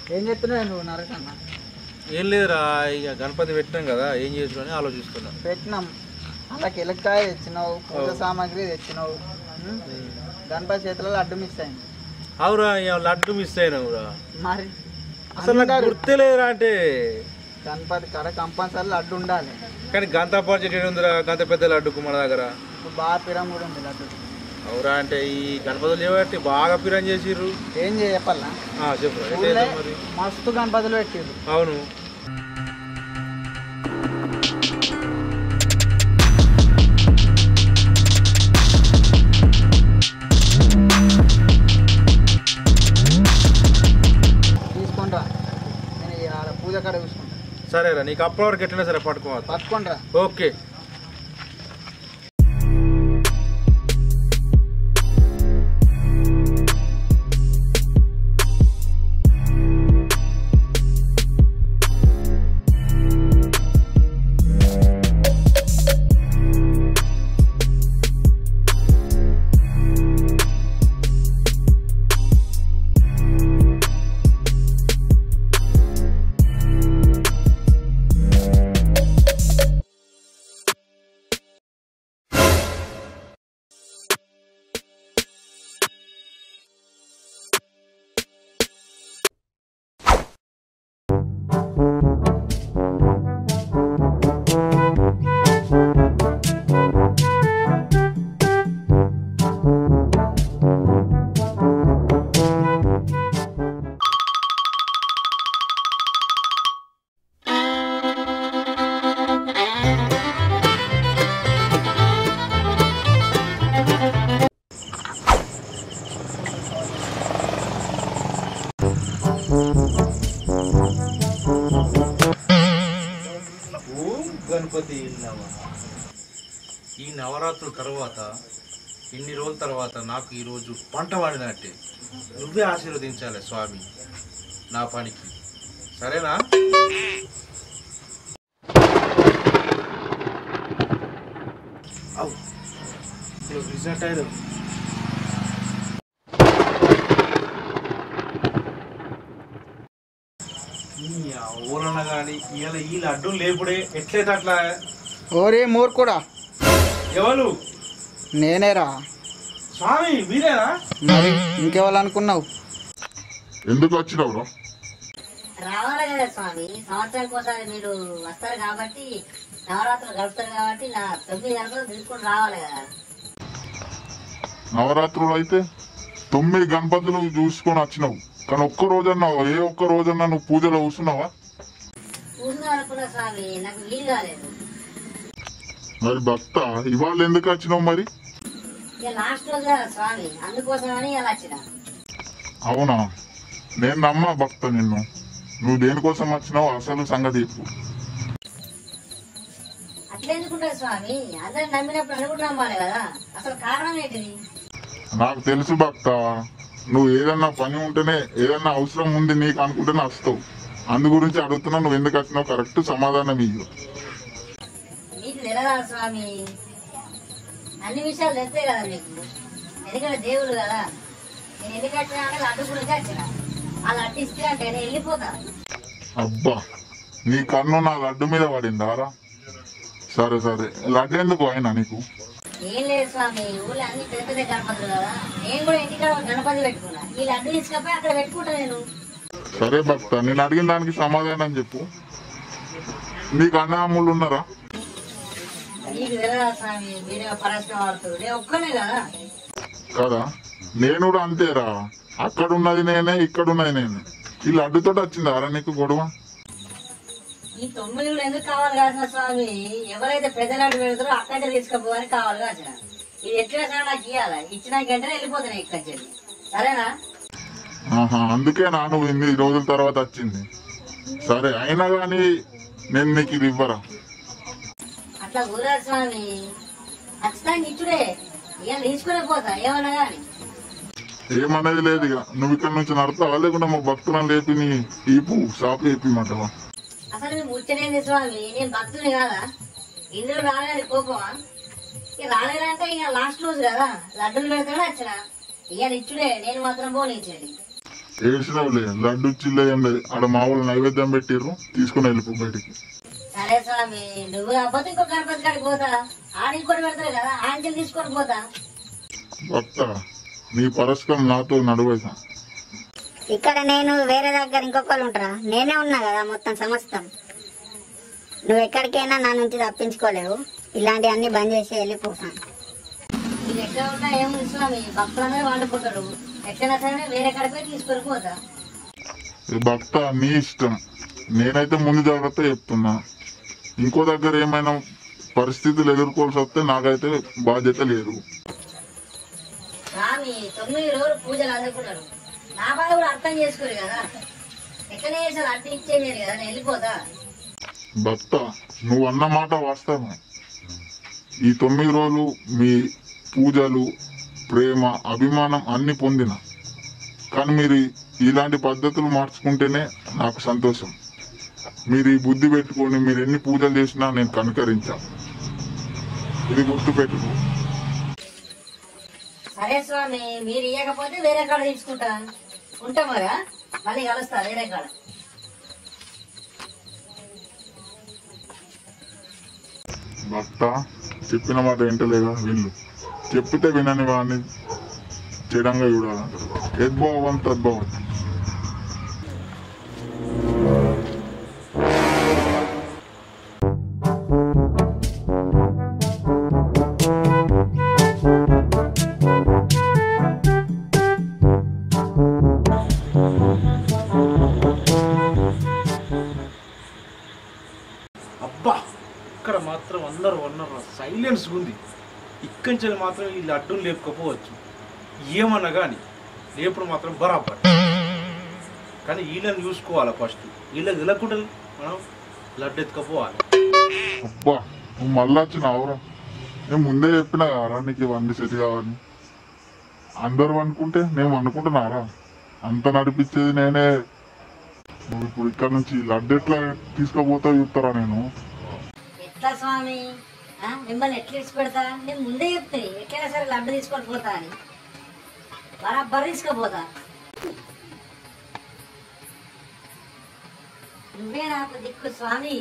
ఏం చెప్తున్నావు నువ్వు నరకన్నా ఏం లేదురా ఇక గణపతి పెట్టినాం కదా ఏం చేసుడు అని ఆలోచిస్తున్నా పెట్టినాం అలా కిలక్కాయ తెచ్చినావు పూజ సామాగ్రి తెచ్చినావు ఉం? గణపతి చేతిలో లడ్డు మిస్ అయింది అవురా ఇక లడ్డు మిస్ అయినావురా మరి అసలు నాకు అందరూ గుర్తే లేదురా అంటే గణపతి కాడ కంపల్సరీ లడ్డు ఉండాలి కానీ గంత బడ్జెట్ ఏడు ఉందిరా గంత పెద్ద లడ్డుకు మన దగ్గర ఇప్పుడు బాగా పిరం కూడా ఉంది లడ్డు అవురా అంటే ఈ గణపతులు ఏమంటే బాగా పిరం చేసిర్రు ఏం చెప్పాలా ఆ, చెప్పు ఎట్లా ఊళ్ళో చేద్దాం మరి మస్తు గణపతులు పెట్టిర్రు అవును తీసుకుంటా నేను ఈ ఆడ పూజ కాడ చూసుకుంటా సరేరా నీకు అప్పటి వరకు ఎట్లయినా సరే పట్టుకోవాలి పట్టుకుంటా ఓకే ఓం గణపతి నమ ఈ నవరాత్రుల తర్వాత ఇన్ని రోజుల తర్వాత నాకు ఈరోజు పంట వాడినట్టే నువ్వే ఆశీర్వదించాలి స్వామి నా పనికి సరేనా అవు ఇప్పుడు రిజల్ట్ అయ్యారు ఊరన్న కానీ ఇవాళ ఈ లడ్డు లేపుడే ఎట్లయితే అట్లా ఓరే మూర్ఖుడా ఎవరు నేనేరా స్వామి మీరేనా మరి ఇంకెవాళ్ళు అనుకున్నావు ఎందుకు వచ్చినావురా రావాలి కదా స్వామి సంవత్సరానికి ఒకసారి మీరు వస్తారు కాబట్టి నవరాత్రులు గడుపుతారు కాబట్టి నా తొమ్మిది గంటలు తీసుకుని రావాలి కదా నవరాత్రులు అయితే తొమ్మిది గణపతులు చూసుకొని వచ్చినావు కానీ ఒక్క రోజన్నా ఏ ఒక్క రోజన్నా నువ్వు పూజలో కూర్చున్నావా కూర్చుందాం అనుకున్నా స్వామి నాకు వీలు కాలేదు మరి భక్త ఇవాళ ఎందుకు వచ్చినావు మరి ఇక లాస్ట్ రోజు కదా స్వామి అందుకోసమని ఇలా వచ్చిన అవునా నేను నమ్మా భక్త నిన్ను నువ్వు దేనికోసం వచ్చినావు అసలు సంగతి చెప్పు అట్లా ఎందుకుంటుంది స్వామి అందరు నమ్మినప్పుడు అనుకుంటూ నమ్మాలి కదా అసలు కారణం ఏంటిది నాకు తెలుసు భక్త నువ్వు ఏదన్నా పని ఉంటేనే ఏదన్నా అవసరం ఉంది నీకు అనుకుంటేనే వస్తావు అందు గురించి అడుగుతున్నా నువ్వు ఎందుకు వచ్చినావు కరెక్ట్ సమాధానం ఇయ్యు మీకు తెలియదా స్వామి అన్ని విషయాలు తెలిసే కదా మీకు ఎందుకంటే దేవుడు కదా నేను ఎందుకు వచ్చినా అంటే లడ్డు గురించి వచ్చిన ఆ లడ్డు ఇస్తే అంటే నేను వెళ్ళిపోతా అబ్బా నీ కన్ను నా లడ్డు మీద పడిందారా సరే సరే లడ్డు ఎందుకు అయినా నీకు ఏం లేదు స్వామి ఊళ్ళో అన్ని పెద్ద పెద్ద గణపతులు కదా నేను కూడా ఇంటికాడ ఒక గణపతి పెట్టుకున్నా ఈ లడ్డు తీసుకపోయి అక్కడ పెట్టుకుంటా నేను సరే భక్త నేను అడిగిన దానికి సమాధానం చెప్పు నీకు అన్నదమ్ములు ఉన్నారా నీకు తెలియదా స్వామి మీరే పరస్పరం ఆడుతారు నేను ఒక్కనే కదా కదా నేను కూడా అంతేరా అక్కడ ఉన్నది నేనే ఇక్కడ ఉన్నది నేనే ఈ లడ్డుతో వచ్చిందా రా నీకు గొడవ ఈ తొమ్మిది కూడా ఎందుకు కావాలి కాసిన స్వామి ఎవరైతే పెద్ద లడ్డు పెడతారో అక్కడే తీసుకుపోవని కావాలి కాసిన ఇది ఎట్లా సరే నాకు ఇవ్వాలి ఇచ్చిన గంటనే వెళ్ళిపోతాను ఇక్కడి నుంచి సరేనా ఆహా అందుకే నా నువ్వు ఇన్ని రోజుల తర్వాత వచ్చింది సరే అయినా కానీ నేను నీకు ఇది ఇవ్వరా అట్లా కుదరదు స్వామి ఖచ్చితంగా ఇచ్చుడే ఇక తీసుకునే పోతా ఏమన్నా కానీ ఏమనేది లేదు ఇక నువ్వు ఇక్కడ నుంచి నడతావా లేకుండా మా భక్తులను లేపి నీ ఈపు షాప్ వేపిమంటావా అసలు మేము ముచ్చటేంది స్వామి నేను భక్తుని కాదా ఇందులో రాలేదు కోపమా ఇక రాలేదంటే ఇక లాస్ట్ రోజు కదా లడ్డూలు పెడతాడు వచ్చిన ఇక ఇచ్చుడే నేను మాత్రం పోనిచ్చేది ఏడ్చినవులే లడ్డు చిల్ల ఏం లేదు ఆడ మా వాళ్ళు నైవేద్యం పెట్టిర్రు తీసుకుని వెళ్ళిపో బయటికి సరే స్వామి నువ్వు కాకపోతే ఇంకో గణపతి కాడికి పోతా ఆడికి కూడా పెడతారు కదా ఆంటీలు తీసుకొని పోతా భక్త నీ పరస్పరం నాతో నడువైసా ఇక్కడ నేను వేరే దగ్గర ఇంకొకళ్ళు ఉంటారా నేనే ఉన్నా కదా మొత్తం సమస్తం నువ్వు ఎక్కడికైనా నా నుంచి తప్పించుకోలేవు ఇలాంటివన్నీ బంద్ చేసి వెళ్ళిపోతాను ఇది ఎక్కడ ఉన్నా ఏముంది స్వామి భక్తులందరూ వండుకుంటారు ఎక్కడైనా సరే వేరే కాడికి పోయి తీసుకొని పోతా ఈ భక్త నీ ఇష్టం నేనైతే ముందు జాగ్రత్త చెప్తున్నా ఇంకో దగ్గర ఏమైనా పరిస్థితులు ఎదుర్కోవాల్సి వస్తే నాకైతే బాధ్యత లేదు స్వామి తొమ్మిది రోజులు పూజలు అందుకున్నారు నా బాధ కూడా అర్థం చేసుకోరు కదా ఎక్కడే అసలు అట్టి ఇచ్చేది కదా నేను వెళ్ళిపోతా భక్త నువ్వు అన్న మాట వాస్తవం ఈ తొమ్మిది రోజులు మీ పూజలు ప్రేమ అభిమానం అన్ని పొందిన కానీ మీరు ఇలాంటి పద్ధతులు మార్చుకుంటేనే నాకు సంతోషం మీరు ఈ బుద్ధి పెట్టుకొని మీరు ఎన్ని పూజలు చేసినా నేను కనుకరించా ఇది గుర్తు పెట్టుకో సరే స్వామి మీరు ఇవ్వకపోతే వేరే కాడ తీసుకుంటా ఉంటాం కదా మళ్ళీ కలుస్తా వేరే కాడ భక్త చెప్పిన మాట వింటలేదా వీళ్ళు చెప్పితే వినని వాడిని చెడంగా చూడాలంటారు యద్భావం తద్భావం అబ్బా ఇక్కడ మాత్రం అందరూ అన్నారు సైలెన్స్ ఉంది ఇక్కడి నుంచి మాత్రం ఈ లడ్డూలు లేపుకపోవచ్చు ఏమన్నా కానీ లేపుడు మాత్రం బరాబర్ కానీ వీళ్ళని చూసుకోవాలి ఫస్ట్ వీళ్ళకి తెలియకుండా మనం లడ్డు ఎత్తుకపోవాలి అబ్బా నువ్వు మళ్ళా వచ్చినావురా నేను ముందే చెప్పిన కదరా నీకు ఇవన్నీ సెట్ కావాలి అందరూ అనుకుంటే నేను అనుకుంటున్నారా అంత నడిపించేది నేనే నువ్వు ఇప్పుడు ఇక్కడ నుంచి లడ్డు ఎట్లా తీసుకుపోతా చూస్తారా నేను ఎట్లా స్వామి ఆ, మిమ్మల్ని ఎట్లా ఇచ్చి పెడతా నేను ముందే చెప్తే ఎట్లయినా సరే లడ్డు తీసుకొని పోతా అని బరాబర్ తీసుకుపోతా నువ్వే నాకు దిక్కు స్వామి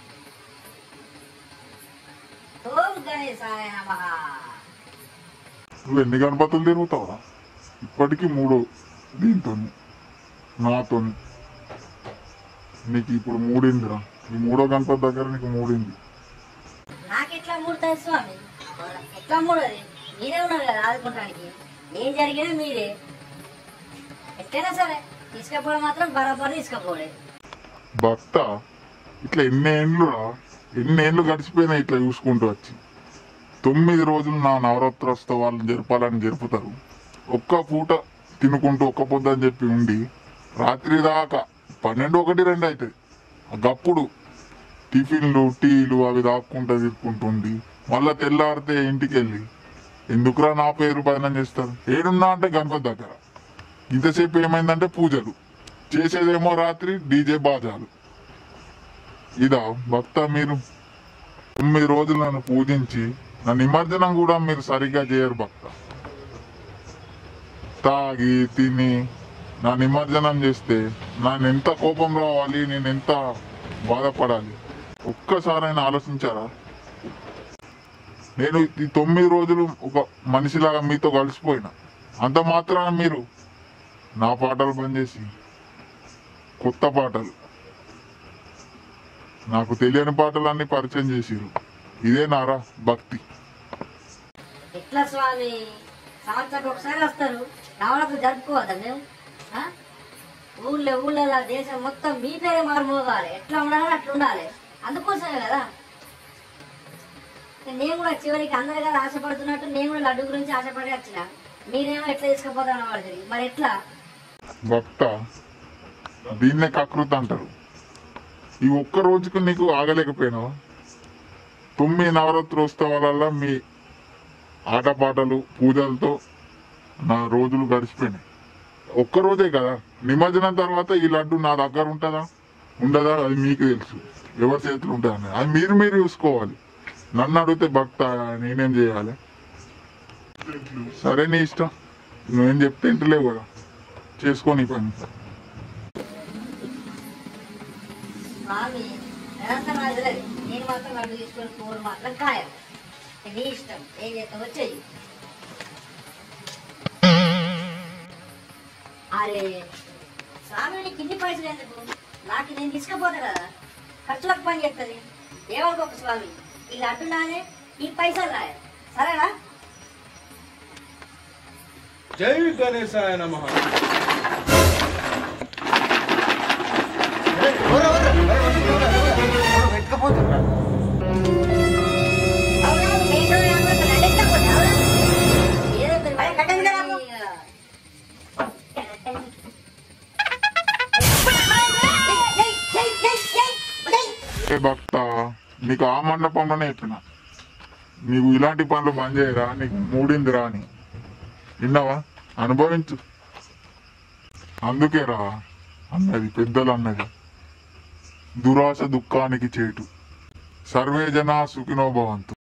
ఓం గణేశాయ నమః నువ్వు ఎన్ని గణపతులు తిరుగుతావురా ఇప్పటికీ మూడు దీంతో నాతోని నీకు ఇప్పుడు మూడిందిరా ఈ మూడో గణపతి దగ్గర నీకు మూడింది నాకెట్లా మూడుతుంది స్వామి ఎట్లా మూడది మీరే ఉన్నారు కదా ఆదుకుంటానికి ఏం జరిగినా మీరే ఎట్లయినా సరే తీసుకపోవడం మాత్రం బరాబర్ తీసుకపోలే భర్త ఇట్లా ఎన్ని ఏండ్లురా ఎన్ని ఏండ్లు గడిచిపోయినాయి ఇట్లా చూసుకుంటూ వచ్చి తొమ్మిది రోజులు నా నవరాత్రోత్సవాలను జరపాలని జరుపుతారు ఒక్క పూట తినుకుంటూ ఒక్క పొద్దు అని చెప్పి ఉండి రాత్రి దాకా పన్నెండు ఒకటి రెండు అవుతుంది గప్పుడు టిఫిన్లు టీలు అవి దాక్కుంటూ తిరుక్కుంటుండి మళ్ళా తెల్లారితే ఇంటికి వెళ్ళి ఎందుకురా నా పేరు భజనం చేస్తారు ఏడున్నా అంటే గణపతి దగ్గర ఇంతసేపు ఏమైందంటే పూజలు చేసేదేమో రాత్రి డీజే బాజాలు ఇదా భక్త మీరు తొమ్మిది రోజులు నన్ను పూజించి నా నిమజ్జనం కూడా మీరు సరిగ్గా చేయరు భక్త తాగి తిని నా నిమజ్జనం చేస్తే నన్ను ఎంత కోపం రావాలి నేను ఎంత బాధపడాలి ఒక్కసారైనా ఆలోచించారా నేను ఈ తొమ్మిది రోజులు ఒక మనిషిలాగా మీతో కలిసిపోయినా అంత మాత్రాన మీరు నా పాటలు బంద్ చేసి కొత్త పాటలు నాకు తెలియని పాటలన్నీ పరిచయం చేసిరు ఇదే నారా భక్తి ఎట్లా స్వామి సంవత్సరం ఒకసారి వస్తారు నవరాత్రి జరుపుకోవద్దా మేము ఆ? ఊళ్ళో ఊళ్ళో దేశం మొత్తం మీ పేరే మారుమోగాలి ఎట్లా ఉండాలి అట్లా ఉండాలి అందుకోసమే కదా నేను కూడా చివరికి అందరు కదా ఆశపడుతున్నట్టు నేను కూడా లడ్డు గురించి ఆశపడి వచ్చిన మీరేమో ఎట్లా తీసుకుపోతాను వాడు మరి ఎట్లా భక్త దీన్నే కకృత అంటారు ఈ ఒక్క రోజుకు నీకు ఆగలేకపోయినావా తొమ్మిది నవరాత్రోత్సవాలలో మీ ఆటపాటలు పూజలతో నా రోజులు గడిచిపోయినాయి ఒక్క రోజే కదా నిమజ్జనం తర్వాత ఈ లడ్డు నా దగ్గర ఉంటుందా ఉండదా అది మీకు తెలుసు ఎవరి చేతులు ఉంటుందని అది మీరు మీరు చూసుకోవాలి నన్ను అడిగితే భక్త నేనేం చేయాలి సరే నీ ఇష్టం నువ్వేం చెప్తే ఇంటలేవు కదా చేసుకొని పని స్వామి నిరంతరం నాకు తెలియదు నేను మాత్రం లడ్డు తీసుకొని కూర మాత్రం ఖాయం నీ ఇష్టం ఏం చేస్తావు వచ్చేయి అరే స్వామి నీకు ఇన్ని పైసలు ఎందుకు నాకు నేను తీసుకుపోతా కదా ఖర్చులకు పని చెప్తుంది ఏమనుకోక స్వామి ఈ లడ్డు నాదే ఈ పైసలు రాయ సరేనా జై గణేశాయ నమ పెట్టుకపోతున్నా అవునవును, నేను లేకపోతే లడ్డు ఎత్తకపోతే, అవునా? ఏదో ఒకటి అరే, కట్టండి కదా బాబు. ఏయ్, ఏయ్, ఏయ్, ఏయ్, ఏయ్. ఏ భక్త నీకు ఆ మండపంలోనే చెప్పిన నీవు ఇలాంటి పనులు బంద్ చేయరా నీకు మూడిందిరా అని విన్నావా అనుభవించు అందుకే రా అన్నది పెద్దలు అన్నది దురాశ దుఃఖానికి చేటు సర్వే జనా సుఖినో భవంతు